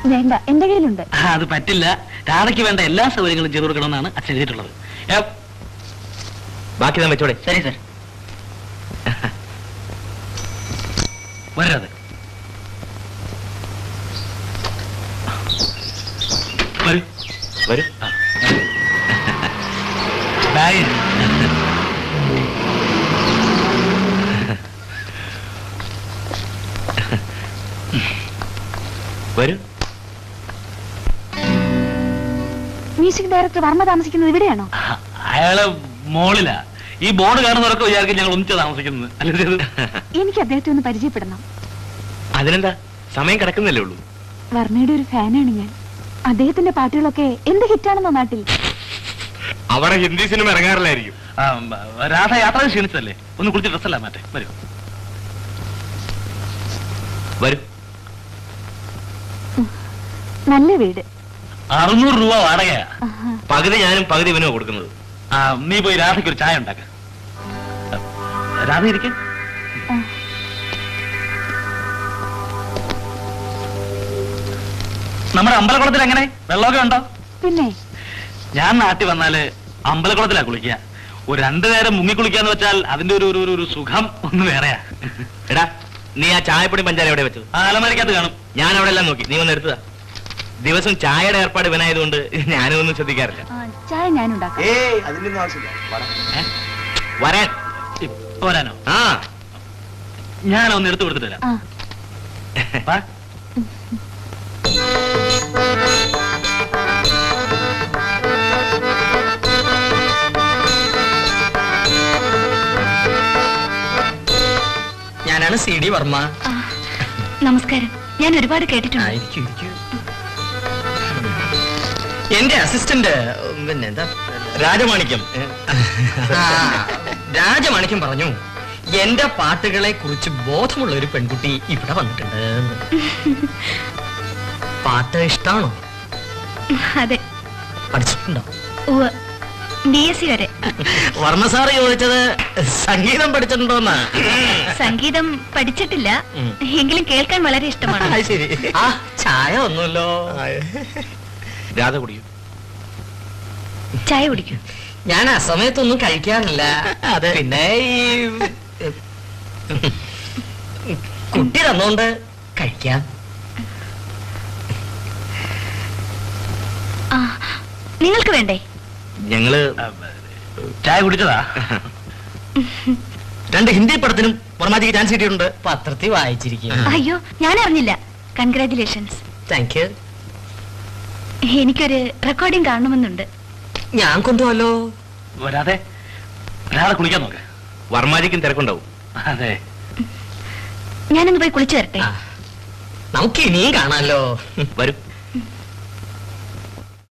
വേണ്ട എന്റെ കയ്യിലുണ്ട് ആ, അത് പറ്റില്ല രാധയ്ക്ക് വേണ്ട എല്ലാ സൗകര്യങ്ങളും ചെയ്തു കൊടുക്കണമെന്നാണ് അച്ഛൻ എഴുതിയിട്ടുള്ളത് ഏ, ബാക്കി ഞാൻ വെച്ചോടെ ശരി സർ വരാതെ വരൂ വരൂ ആ. ബാഗ് വരൂ മ്യൂസിക് ഡയറക്ടർ വർമ്മ താമസിക്കുന്നത് ഇവിടെയാണോ അയാള് മോളിലാ ഈ ബോർഡ് കാണുന്നവരൊക്കെ വിചാരിക്കും ഞങ്ങൾ ഒന്നിച്ച് താമസിക്കുന്നത് അല്ലേ ഇത്? എനിക്ക് അദ്ദേഹത്തെ ഒന്ന് പരിചയപ്പെടണം അതിനെന്താ സമയം കിടക്കുന്നല്ലേ ഉള്ളൂ വർമ്മയുടെ ഒരു ഫാനാണ് ഞാൻ അദ്ദേഹത്തിന്റെ പാട്ടുകളൊക്കെ എന്ത് ഹിറ്റാണെന്നോ നാട്ടിൽ അവിടെ ഹിന്ദി സിനിമ ഇറങ്ങാറില്ലായിരിക്കും ആ, ബ- രാധ യാത്ര ക്ഷീണിച്ചതല്ലേ ഒന്ന് കുളിച്ച് ഡ്രസ്സല്ല മാറ്റേ വരൂ വരൂ നല്ല വീട് അറുന്നൂറ് രൂപ വാടകയാ ആഹാ. പകുതി ഞാനും പകുതി ഇവനുമാണ് കൊടുക്കുന്നത് ആ, നീ പോയി രാധയ്ക്ക് ഒരു ചായ ഉണ്ടാക്ക രാധ ഇരിക്കെ ആ. നമ്മുടെ അമ്പലക്കുളത്തിൽ എങ്ങനെ വെള്ളമൊക്കെ ഉണ്ടോ പിന്നെ ഞാൻ നാട്ടിൽ വന്നാല് അമ്പലക്കുളത്തിലാ കുളിക്കുക ഒരു രണ്ടു നേരം മുങ്ങി കുളിക്കാന്ന് വെച്ചാൽ അതിന്റെ ഒരു ഒരു- ഒരു ഒരു സുഖം ഒന്ന് വേറെയാ എടാ നീ ആ ചായപ്പൊടി പഞ്ചാര എവിടെ വെച്ചത് ആ അലമാരിക്കകത്ത് കാണും ഞാൻ അവിടെ എല്ലാം നോക്കി നീ ഒന്ന് എടുത്തതാ ദിവസം ചായയുടെ ഏർപ്പാട് ഇവനായതുകൊണ്ട് ഞാനും ഒന്നും ശ്രദ്ധിക്കാറില്ല ആ, ചായ ഞാൻ ഉണ്ടാക്കാം ഏയ് അതിന്റെ ആവശ്യമില്ല ഏ? വരാൻ ഇപ്പൊ വരാനോ ആ ഞാൻ ഒന്ന് എടുത്തു കൊടുത്തിട്ട് വരാം ആ വാ. ഞാനാണ് സി ഡി വർമ്മ ആ, നമസ്കാരം ഞാൻ ഒരുപാട് കേട്ടിട്ടുണ്ട് ആയിരിക്കും ഇരിക്കൂ. എന്റെ അസിസ്റ്റന്റ് പിന്നെ എന്താ രാജമാണിക്യം ആ, രാജമാണിക്യം പറഞ്ഞു എന്റെ പാട്ടുകളെ കുറിച്ച് ബോധമുള്ള ഒരു പെൺകുട്ടി ഇവിടെ വന്നിട്ടുണ്ട് എന്ന്. പാട്ട് ഇഷ്ടാണോ അതെ പഠിച്ചിട്ടുണ്ടോ ബി എസ് സി വരെ വർമ്മ സാറ് ചോദിച്ചത് സംഗീതം പഠിച്ചിട്ടുണ്ടോന്നാ സംഗീതം പഠിച്ചിട്ടില്ല ഉം. എങ്കിലും കേൾക്കാൻ വളരെ ഇഷ്ടമാണ് അത് ശരി ആ ചായ ഒന്നുമല്ലോ രാധ കുടിയും ചായ കുടിക്കും ഞാൻ ആ സമയത്തൊന്നും കഴിക്കാറില്ല അതെ. പിന്നെ ഈ കുട്ടി തന്നോണ്ട് കഴിക്കാം ആ നിങ്ങൾക്ക് വേണ്ടേ ഞങ്ങള് ആ, ചായ കുടിച്ചതാ രണ്ട് ഹിന്ദി പടത്തിനും വർമാജിക്ക് ചാൻസ് കിട്ടിയിട്ടുണ്ട് പത്രത്തിൽ വായിച്ചിരിക്കും അയ്യോ ഞാൻ അറിഞ്ഞില്ല കൺഗ്രാറ്റുലേഷൻസ് താങ്ക് യു എനിക്കൊരു റെക്കോർഡിംഗ് കാണണമെന്നുണ്ട് ഞാൻ കൊണ്ടുപോലോ വരാതെ രാധ കുളിക്കാൻ നോക്ക് വർമാജിക്കും തിരക്കുണ്ടാവും അതെ ഞാനൊന്ന് പോയി കുളിച്ചു വരട്ടെ നമുക്ക് ഇനിയും കാണാലോ വരും